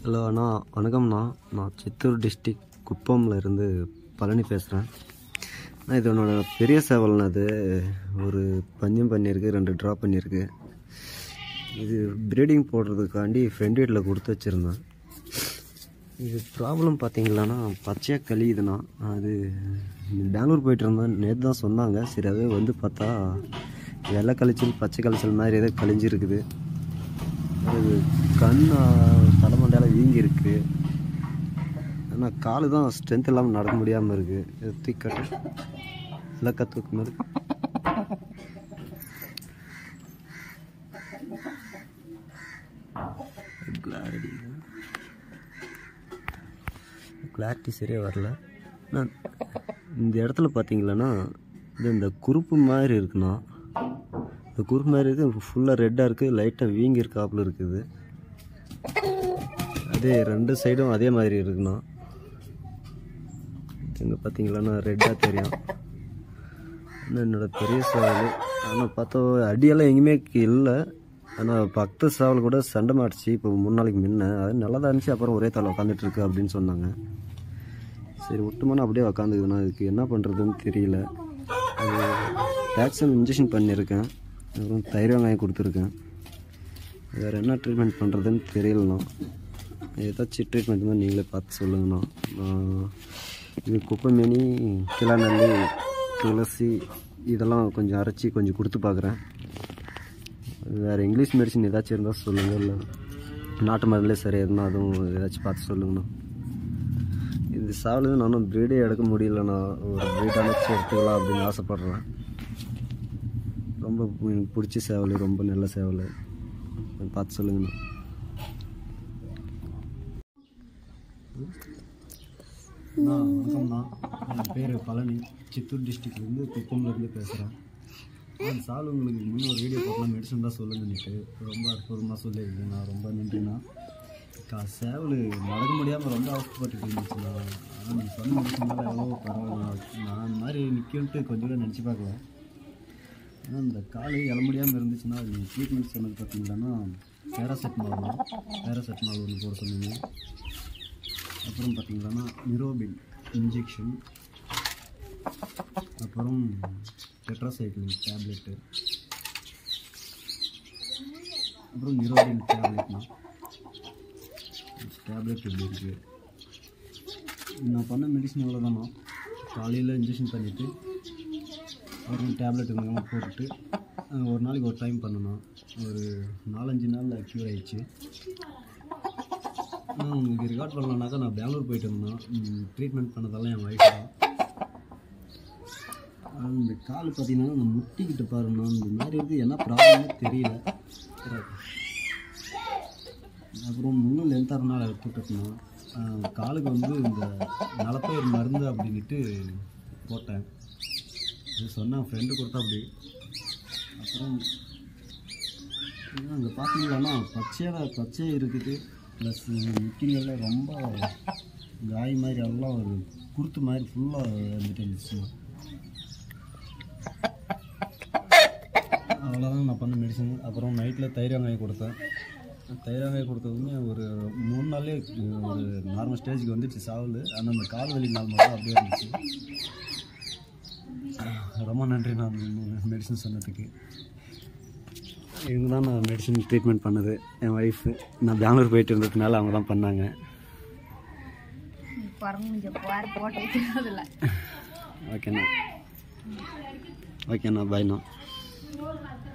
hello அண்ணா வணக்கம்ண்ணா நான் Chittoor district குப்பம்ல இருந்து பழனி பேசுகிறேன் அண்ணா இது என்னோட பெரிய சேவல்ண்ணா இது ஒரு பஞ்சம் பண்ணியிருக்கு ரெண்டு ட்ரா பண்ணியிருக்கு இது ப்ரீடிங் போடுறதுக்காண்டி ஃப்ரெண்ட் வீட்டில் கொடுத்து வச்சுருந்தேன் இது ப்ராப்ளம் பார்த்தீங்களாண்ணா பச்சையாக கழியுதுண்ணா அது பெங்களூர் போயிட்டு இருந்தேன் நேற்று தான் சொன்னாங்க சரி அதே வந்து பார்த்தா வெள்ளை கழிச்சல் பச்சை கழிச்சல் மாதிரி ஏதோ கழிஞ்சிருக்குது அது கண் தலைமண்டையால் வீங்கி இருக்கு ஆனால் காலு தான் ஸ்ட்ரென்த் இல்லாமல் நடக்க முடியாமல் இருக்கு இது தூக்கட்டு இல்லை கற்றுக்கு மாதிரி கிளாரிட்டி கிளாரிட்டி சரியாக வரல நான் இந்த இடத்துல பார்த்தீங்களன்னா இது இந்த குறுப்பு மாதிரி இருக்குண்ணா இந்த குறுப்பு மாதிரி இருக்குது ஃபுல்லாக ரெட்டாக இருக்குது லைட்டாக வீங்கி இருக்காப்புல இருக்குது அதே ரெண்டு சைடும் அதே மாதிரி இருக்குண்ணா இங்கே பார்த்தீங்களாண்ணா ரெட்டாக தெரியும் இன்னும் என்னோட பெரிய சவால் ஆனால் பார்த்தா அடியெல்லாம் எங்கேயுமே இல்லை ஆனால் பக்த சாவல் கூட சண்டை மாட்டுச்சு இப்போ மூணு நாளைக்கு முன்ன அது நல்லா தான் இருந்துச்சு அப்புறம் ஒரே தலை உட்காந்துட்டு இருக்கு அப்படின்னு சொன்னாங்க சரி விட்டுமானா அப்படியே உக்காந்துக்குதுண்ணா இதுக்கு என்ன பண்ணுறதுன்னு தெரியல அது வேக்சின் இன்ஜெக்ஷன் பண்ணியிருக்கேன் அப்புறம் தயிர் வெங்காயம் கொடுத்துருக்கேன் வேறு என்ன ட்ரீட்மெண்ட் பண்ணுறதுன்னு தெரியலண்ணா ஏதாச்சும் ட்ரீட்மெண்ட் மாதிரி நீங்களே பார்த்து சொல்லுங்கண்ணா நான் இது குப்பைமேனி கிளாநல்லி துளசி இதெல்லாம் கொஞ்சம் அரைச்சி கொஞ்சம் கொடுத்து பார்க்குறேன் வேறு இங்கிலீஷ் மெடிசன் ஏதாச்சும் இருந்தால் சொல்லுங்கள் இல்லை நாட்டு மருந்துலேயே சரியாக இருந்தால் அதுவும் ஏதாச்சும் பார்த்து சொல்லுங்கண்ணா இது சாவல் நானும் ப்ரீடே எடுக்க முடியலண்ணா ஒரு ப்ரீட் அமைச்சு எடுத்துக்கலாம் அப்படின்னு ஆசைப்பட்றேன் ரொம்ப எனக்கு பிடிச்ச சேவல் ரொம்ப நல்ல சேவல் கொஞ்சம் பார்த்து சொல்லுங்கண்ணா அண்ணா வணக்கம்ண்ணா என் பேர் பழனி சித்தூர் டிஸ்ட்ரிக்ட்லேருந்து குப்பம்லேருந்து பேசுகிறேன் அந்த சால் உங்களுக்கு முன்னே ஒரு வீடியோ பார்க்கலாம் மெடிசன் தான் சொல்லுங்கன்னுட்டு ரொம்ப அற்புதமாக சொல்லியிருக்கீங்க நான் ரொம்ப நன்றிண்ணா கா சேவல் நடக்க முடியாமல் ரொம்ப அவசரப்பட்டுட்டு இருந்துச்சுண்ணா ஆனால் நீங்கள் சொன்ன மெடிசனால எவ்வளோ பரவாயில்ல நான் இந்த மாதிரி நிற்கும்ட்டு கொஞ்சம் கூட நினச்சி பார்க்கல ஆனால் இந்த கால் எழ முடியாமல் இருந்துச்சுன்னா அது நீங்கள் ட்ரீட்மெண்ட் சொன்னது பார்த்தீங்கன்னா பேராசெட்டமால் தான் பேராசெட்டமால் ஒன்று போட சொன்னீங்க அப்புறம் பார்த்தீங்கன்னா நிரோபின் இன்ஜெக்ஷன் அப்புறம் டெட்ராசைக்ளின் டேப்லெட்டு அப்புறம் நிரோபின் டேப்லெட்னா டேப்லெட் இப்படி இருக்குது நான் பண்ண மெடிசன் அவ்வளோதானா காலையில் இன்ஜெக்ஷன் பண்ணிவிட்டு அப்புறம் டேப்லெட் இருந்தாலும் போட்டுட்டு அஹ், ஒரு நாளைக்கு ஒரு டைம் பண்ணணும் ஒரு நாலஞ்சு நாளில் க்யூர் ஆயிடுச்சு நான் உங்களுக்கு ரெக்கார்ட் பண்ணலான்னாக்கா நான் பெங்களூர் போயிட்டு இருந்தேன் ட்ரீட்மெண்ட் பண்ணதெல்லாம் என் ஒய்ஃப் தான் ஆனா, இந்த கால் பார்த்தீங்கன்னா அந்த முட்டிக்கிட்டு பாருங்கண்ணா இந்த மாதிரி இருக்குது என்ன ப்ராப்ளம்னே தெரியல அப்புறம் முன்னும் லென்த்தாக இருந்தால் எடுத்துட்டோம்னா காலுக்கு வந்து இந்த நலப்பயிர் மருந்து அப்படின்ட்டு போட்டேன் இது சொன்னேன் ஃப்ரெண்டு கொடுத்தா அப்படி அப்புறம் அங்கே பார்த்தீங்களாண்ணா பச்சையாக பச்சையாக இருக்குது ப்ளஸ் முட்டிங்கெல்லாம் ரொம்ப காய் மாதிரி எல்லாம் ஒரு குருத்து மாதிரி ஃபுல்லாக வந்துட்டு இருந்துச்சுண்ணா அவ்வளோதான் நான் பண்ண மெடிசன் அப்புறம் நைட்டில் தயிர் வெங்காயம் கொடுத்தேன் தயிர் வெங்காயம் கொடுத்ததுமே ஒரு மூணு நாள்லேயே ஒரு நார்மல் ஸ்டேஜுக்கு வந்துடுச்சு சாவல் ஆனால் அந்த கால் வலி நாள் மட்டும் அப்படியே இருந்துச்சு ரொம்ப நன்றி நான் மெடிசன் சொன்னதுக்கு இவங்க தான் நான் மெடிசன் ட்ரீட்மெண்ட் பண்ணது என் ஒய்ஃபு நான் பெங்களூர் போயிட்டு இருந்ததுனால அவங்க தான் பண்ணாங்க பறந்து பாரு போட்டு வைக்கிறதுல ஓகேண்ணா ஓகேண்ணா பாய்ண்ணா